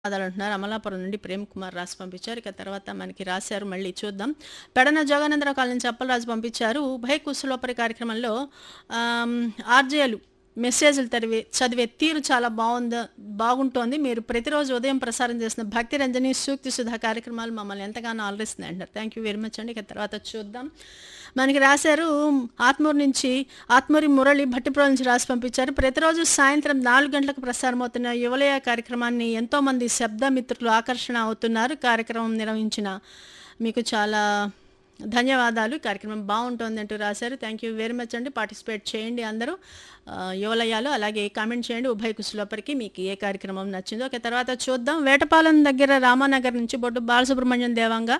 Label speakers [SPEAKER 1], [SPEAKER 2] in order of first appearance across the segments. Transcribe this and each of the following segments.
[SPEAKER 1] అంటున్నారు అమలాపురం నుండి ప్రేమ్ కుమార్ రాసి పంపించారు ఇక తర్వాత మనకి రాశారు మళ్ళీ చూద్దాం పెడన జోగానందరావు కాలనీ నుంచి అప్పలరాజు పంపించారు ఉభయ కుశలోపరి కార్యక్రమంలో ఆమ్, ఆర్జేలు మెసేజ్లు చదివే చదివే తీరు చాలా బాగుంది బాగుంటోంది మీరు ప్రతిరోజు ఉదయం ప్రసారం చేసిన భక్తి రంజని సూక్తి సుధా కార్యక్రమాలు మమ్మల్ని ఎంతగానో ఆలరిస్తున్నాయి అంటారు థ్యాంక్ యూ వెరీ మచ్ అండి ఇక తర్వాత చూద్దాం మనకి రాశారు ఆత్మూరు నుంచి ఆత్మూరి మురళి భట్టిపురం నుంచి రాసి పంపించారు ప్రతిరోజు సాయంత్రం నాలుగు గంటలకు ప్రసారమవుతున్న యువలయ కార్యక్రమాన్ని ఎంతోమంది శబ్ద మిత్రులు ఆకర్షణ అవుతున్నారు కార్యక్రమం నిర్వహించిన మీకు చాలా ధన్యవాదాలు ఈ కార్యక్రమం బాగుంటుంది అంటూ రాశారు థ్యాంక్ యూ వెరీ మచ్ అండి పార్టిసిపేట్ చేయండి అందరూ ఆ, యువలయాలు అలాగే కామెంట్ చేయండి ఉభయ కుశలోపరికి మీకు ఏ కార్యక్రమం నచ్చిందో ఓకే తర్వాత చూద్దాం వేటపాలెం దగ్గర రామానగర్ నుంచి బొడ్డు బాలసుబ్రహ్మణ్యం దేవంగా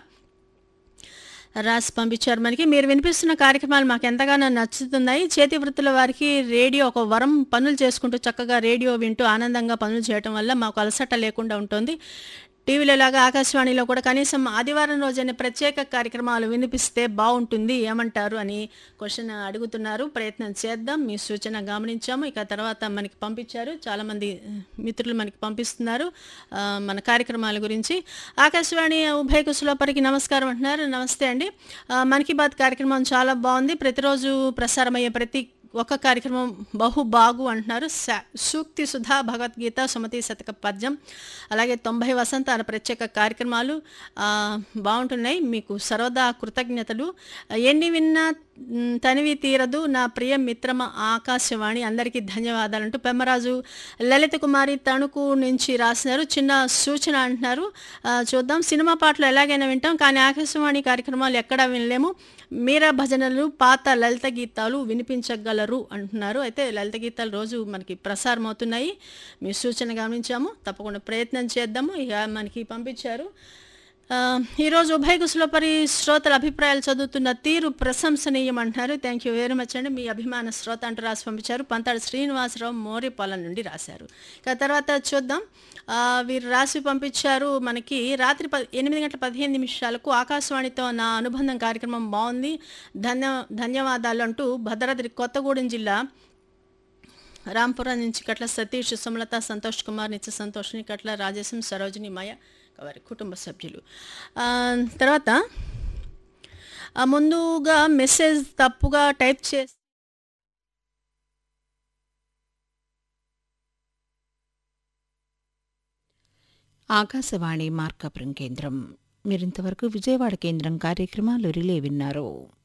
[SPEAKER 1] రాసి పంపించారు మనకి మీరు వినిపిస్తున్న కార్యక్రమాలు మాకు ఎంతగానో నచ్చుతున్నాయి చేతి వృత్తుల వారికి రేడియో ఒక వరం పనులు చేసుకుంటూ చక్కగా రేడియో వింటూ ఆనందంగా పనులు చేయటం వల్ల మాకు అలసట లేకుండా ఉంటుంది టీవీలో లాగా ఆకాశవాణిలో కూడా కనీసం ఆదివారం రోజైన ప్రత్యేక కార్యక్రమాలు వినిపిస్తే బాగుంటుంది ఏమంటారు అని క్వశ్చన్ అడుగుతున్నారు ప్రయత్నం చేద్దాం మీ సూచన గమనించాము ఇక తర్వాత మనకి పంపించారు చాలామంది మిత్రులు మనకి పంపిస్తున్నారు ఆ, మన కార్యక్రమాల గురించి ఆకాశవాణి ఉభయ కుశలోపరికి నమస్కారం అంటున్నారు నమస్తే అండి ఆ, మన్ కీ బాత్ కార్యక్రమం చాలా బాగుంది ప్రతిరోజు ప్రసారమయ్యే ప్రతి ఒక కార్యక్రమం బహు బాగు అంటున్నారు సా- సూక్తి సుధా భగవద్గీత సుమతి శతక పద్యం అలాగే తొంభై వసంతాల ప్రత్యేక కార్యక్రమాలు ఆ, బాగుంటున్నాయి మీకు సర్వదా కృతజ్ఞతలు ఎన్ని విన్నా మ్, తనివి తీరదు నా ప్రియ మిత్రమ ఆకాశవాణి అందరికీ ధన్యవాదాలు అంటూ పెమ్మరాజు లలిత కుమారి తణుకు నుంచి రాసినారు చిన్న సూచన అంటున్నారు ఆ, చూద్దాం సినిమా పాటలు ఎలాగైనా వింటాం కానీ ఆకాశవాణి కార్యక్రమాలు ఎక్కడా వినలేము మీరా భజనలు పాత లలిత గీతాలు వినిపించగలరు అంటున్నారు అయితే లలిత గీతాలు రోజు మనకి ప్రసారం అవుతున్నాయి మీ సూచన గమనించాము తప్పకుండా ప్రయత్నం చేద్దాము ఇక మనకి పంపించారు ఆ, ఈరోజు ఉభయ కుశలపరి శ్రోతల అభిప్రాయాలు చదువుతున్న తీరు ప్రశంసనీయం అంటున్నారు థ్యాంక్ యూ వెరీ మచ్ అండి మీ అభిమాన శ్రోత అంటూ రాసి పంపించారు పంతాడు శ్రీనివాసరావు మోరిపాలెం నుండి రాశారు ఇక తర్వాత చూద్దాం ఆ, వీరు రాసి పంపించారు మనకి రాత్రి ప ఎనిమిది గంటల పదిహేను నిమిషాలకు ఆకాశవాణితో నా అనుబంధం కార్యక్రమం బాగుంది ధన్య ధన్యవాదాలు అంటూ భద్రాద్రి కొత్తగూడెం జిల్లా రాంపురం నుంచి కట్ల సతీష్ సుమలత సంతోష్ కుమార్ నిత్య సంతోష్ని కట్ల రాజేశం సరోజిని మాయ వారి కుటుంబ సభ్యులు ఆ, తర్వాత ఆ, ముందుగా మెసేజ్ తప్పుగా టైప్ చేసి
[SPEAKER 2] ఆకాశవాణి మార్కాపురం కేంద్రం మీరింతవరకు విజయవాడ కేంద్రం కార్యక్రమాలు రిలే విన్నారు